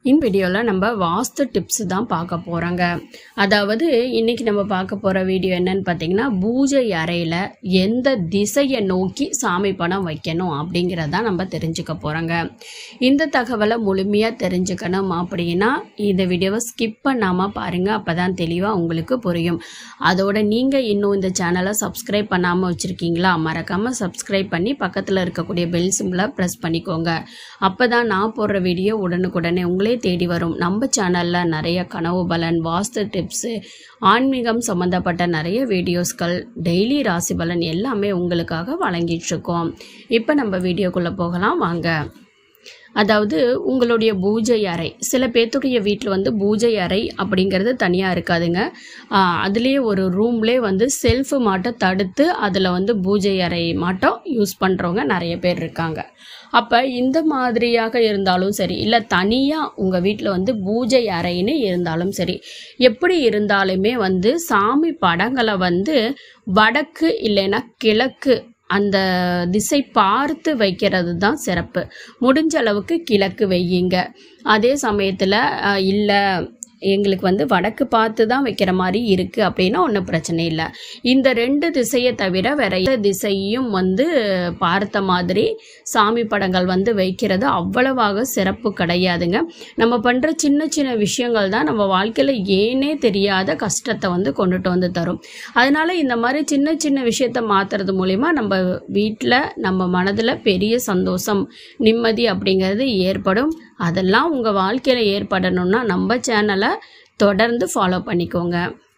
இந்த வீடியோவில் நம்ம வாஸ்து டிப்ஸ் தான் பார்க்க போகிறோங்க அதாவது இன்னைக்கு நம்ம பார்க்க போகிற வீடியோ என்னன்னு பார்த்தீங்கன்னா பூஜை அறையில் எந்த திசையை நோக்கி சாமி படம் வைக்கணும் அப்படிங்கிறத நம்ம தெரிஞ்சுக்க போகிறோங்க இந்த தகவலை முழுமையாக தெரிஞ்சுக்கணும் அப்படின்னா இந்த வீடியோவை ஸ்கிப் பண்ணாமல் பாருங்கள் அப்போ தான் தெளிவாக உங்களுக்கு புரியும் அதோட நீங்கள் இன்னும் இந்த சேனலை சப்ஸ்கிரைப் பண்ணாமல் வச்சுருக்கீங்களா மறக்காமல் சப்ஸ்கிரைப் பண்ணி பக்கத்தில் இருக்கக்கூடிய பெல் சிம்பிளை ப்ரெஸ் பண்ணிக்கோங்க அப்போ தான் நான் போடுற வீடியோ உடனுக்குடனே உங்களே தேடி வரும் நம்ம சேனலில் நிறைய கனவு பலன் வாஸ்து டிப்ஸு ஆன்மீகம் சம்மந்தப்பட்ட நிறைய வீடியோஸ்கள் டெய்லி ராசி பலன் எல்லாமே உங்களுக்காக வழங்கிட்டு இருக்கோம் இப்போ நம்ம வீடியோக்குள்ளே போகலாம் வாங்க அதாவது உங்களுடைய பூஜை அறை சில பேர்த்துடைய வீட்டில் வந்து பூஜை அறை அப்படிங்கிறது தனியாக இருக்காதுங்க அதுலேயே ஒரு ரூம்லே வந்து செல்ஃபு மாட்டம் தடுத்து அதில் வந்து பூஜை அறை மாட்டம் யூஸ் பண்ணுறவங்க நிறைய பேர் இருக்காங்க அப்போ இந்த மாதிரியாக இருந்தாலும் சரி இல்லை தனியாக உங்கள் வீட்டில் வந்து பூஜை அறைன்னு இருந்தாலும் சரி எப்படி இருந்தாலுமே வந்து சாமி படங்களை வந்து வடக்கு இல்லைன்னா கிழக்கு அந்த திசை பார்த்து வைக்கிறது தான் சிறப்பு முடிஞ்ச அளவுக்கு கிழக்கு வையுங்க அதே சமயத்தில் இல்லை எங்களுக்கு வந்து வடக்கு பார்த்து தான் வைக்கிற மாதிரி இருக்குது அப்படின்னா ஒன்றும் பிரச்சனை இல்லை இந்த ரெண்டு திசையை தவிர வேற எந்த திசையும் வந்து பார்த்த மாதிரி சாமி படங்கள் வந்து வைக்கிறது அவ்வளவாக சிறப்பு கிடையாதுங்க நம்ம பண்ணுற சின்ன சின்ன விஷயங்கள் தான் நம்ம வாழ்க்கையில் ஏனே தெரியாத கஷ்டத்தை வந்து கொண்டுட்டு வந்து தரும் அதனால இந்த மாதிரி சின்ன சின்ன விஷயத்த மாற்றுறது மூலிமா நம்ம வீட்டில் நம்ம மனதில் பெரிய சந்தோஷம் நிம்மதி அப்படிங்கிறது ஏற்படும் அதெல்லாம் உங்கள் வாழ்க்கையில் ஏற்படணும்னா நம்ம சேனலை தொடர்ந்து ஃபாலோ பண்ணிக்கோங்க